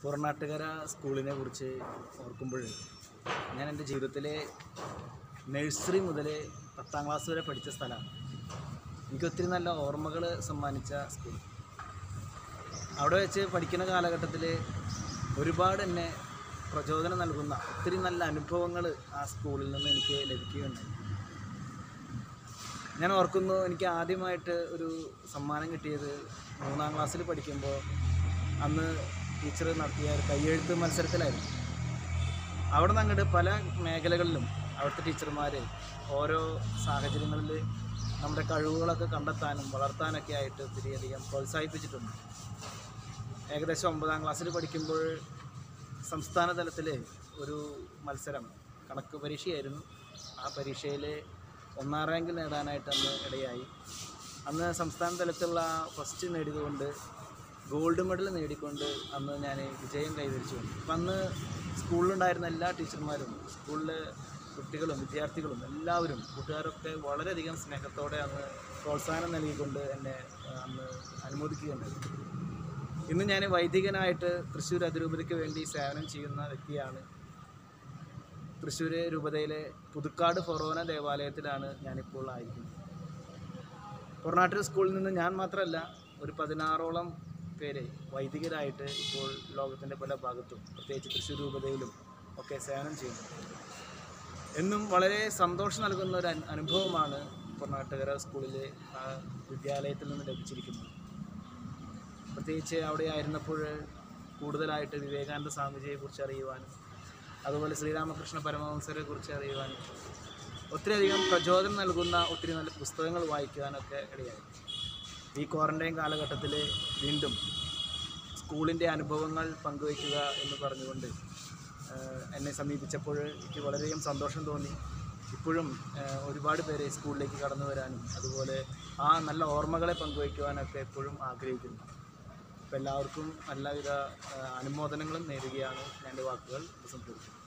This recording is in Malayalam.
പുറനാട്ടുകര സ്കൂളിനെ കുറിച്ച് ഓർക്കുമ്പോൾ ഞാൻ എൻ്റെ ജീവിതത്തിലെ നഴ്സറി മുതൽ പത്താം ക്ലാസ് വരെ പഠിച്ച സ്ഥലമാണ് എനിക്ക് ഒത്തിരി നല്ല ഓർമ്മകൾ സമ്മാനിച്ച സ്കൂൾ അവിടെ വെച്ച് പഠിക്കുന്ന കാലഘട്ടത്തിൽ ഒരുപാട് എന്നെ പ്രചോദനം നൽകുന്ന ഒത്തിരി നല്ല അനുഭവങ്ങൾ ആ സ്കൂളിൽ നിന്ന് എനിക്ക് ലഭിക്കുകയുണ്ടായി ഞാൻ ഓർക്കുന്നു എനിക്ക് ആദ്യമായിട്ട് ഒരു സമ്മാനം കിട്ടിയത് മൂന്നാം ക്ലാസ്സിൽ പഠിക്കുമ്പോൾ അന്ന് ടീച്ചർ നടത്തിയ ഒരു കയ്യെഴുത്ത് മത്സരത്തിലായിരുന്നു അവിടെ നിന്ന് അങ്ങോട്ട് പല മേഖലകളിലും അവിടുത്തെ ടീച്ചർമാർ ഓരോ സാഹചര്യങ്ങളിൽ നമ്മുടെ കഴിവുകളൊക്കെ കണ്ടെത്താനും വളർത്താനൊക്കെ ആയിട്ട് ഒത്തിരിയധികം പ്രോത്സാഹിപ്പിച്ചിട്ടുണ്ട് ഏകദേശം ഒമ്പതാം ക്ലാസ്സിൽ പഠിക്കുമ്പോൾ സംസ്ഥാന തലത്തിൽ ഒരു മത്സരം കണക്ക് പരീക്ഷയായിരുന്നു ആ പരീക്ഷയിൽ ഒന്നാം റാങ്ക് നേടാനായിട്ട് അന്ന് ഇടയായി അന്ന് സംസ്ഥാന തലത്തിലുള്ള ഫസ്റ്റ് നേടിയതുകൊണ്ട് ഗോൾഡ് മെഡൽ നേടിക്കൊണ്ട് അന്ന് ഞാൻ വിജയം കൈവരിച്ചു അപ്പം അന്ന് സ്കൂളിലുണ്ടായിരുന്ന എല്ലാ ടീച്ചർമാരും സ്കൂളിലെ കുട്ടികളും വിദ്യാർത്ഥികളും എല്ലാവരും കൂട്ടുകാരൊക്കെ വളരെയധികം സ്നേഹത്തോടെ അന്ന് പ്രോത്സാഹനം നൽകിക്കൊണ്ട് എന്നെ ആ, അന്ന് അനുമോദിക്കുകയുണ്ടായി ഇന്ന് ഞാൻ വൈദികനായിട്ട് തൃശ്ശൂർ അതിരൂപതയ്ക്ക് വേണ്ടി സേവനം ചെയ്യുന്ന വ്യക്തിയാണ് തൃശ്ശൂർ രൂപതയിലെ പുതുക്കാട് ഫൊറോന ദേവാലയത്തിലാണ് ഞാനിപ്പോൾ ആയിരിക്കുന്നത് പൊറനാട്ടിൽ സ്കൂളിൽ നിന്ന് ഞാൻ മാത്രമല്ല ഒരു പതിനാറോളം പേര് വൈദികരായിട്ട് ഇപ്പോൾ ലോകത്തിൻ്റെ പല ഭാഗത്തും പ്രത്യേകിച്ച് തൃശ്ശൂർ രൂപതയിലും ഒക്കെ സേവനം ചെയ്യുന്നു എന്നും വളരെ സന്തോഷം നൽകുന്ന ഒരു അനു- അനുഭവമാണ് പൊറനാട്ടുകര സ്കൂളിലെ ആ വിദ്യാലയത്തിൽ നിന്ന് ലഭിച്ചിരിക്കുന്നത് പ്രത്യേകിച്ച് അവിടെ ആയിരുന്നപ്പോൾ കൂടുതലായിട്ട് വിവേകാനന്ദ സ്വാമിജിയെക്കുറിച്ച് അറിയുവാനും അതുപോലെ ശ്രീരാമകൃഷ്ണ പരമഹംസരെ കുറിച്ച് അറിയുവാനും ഒത്തിരിയധികം പ്രചോദനം നൽകുന്ന ഒത്തിരി നല്ല പുസ്തകങ്ങൾ വായിക്കുവാനൊക്കെ ഇടയായി ഈ ക്വാറൻറ്റൈൻ കാലഘട്ടത്തിൽ വീണ്ടും സ്കൂളിൻ്റെ അനുഭവങ്ങൾ പങ്കുവയ്ക്കുക എന്ന് പറഞ്ഞുകൊണ്ട് ആഹ്, എന്നെ സമീപിച്ചപ്പോൾ എനിക്ക് വളരെയധികം സന്തോഷം തോന്നി ഇപ്പോഴും ആഹ്, ഒരുപാട് പേര് സ്കൂളിലേക്ക് കടന്നു വരാനും അതുപോലെ ആ നല്ല ഓർമ്മകളെ പങ്കുവയ്ക്കുവാനൊക്കെ എപ്പോഴും ആഗ്രഹിക്കുന്നു അപ്പോൾ എല്ലാവർക്കും എല്ലാവിധ ആഹ്, അനുമോദനങ്ങളും നേരുകയാണ് ഞാൻ എൻ്റെ വാക്കുകൾ ഉപസംഹരിക്കുന്നത്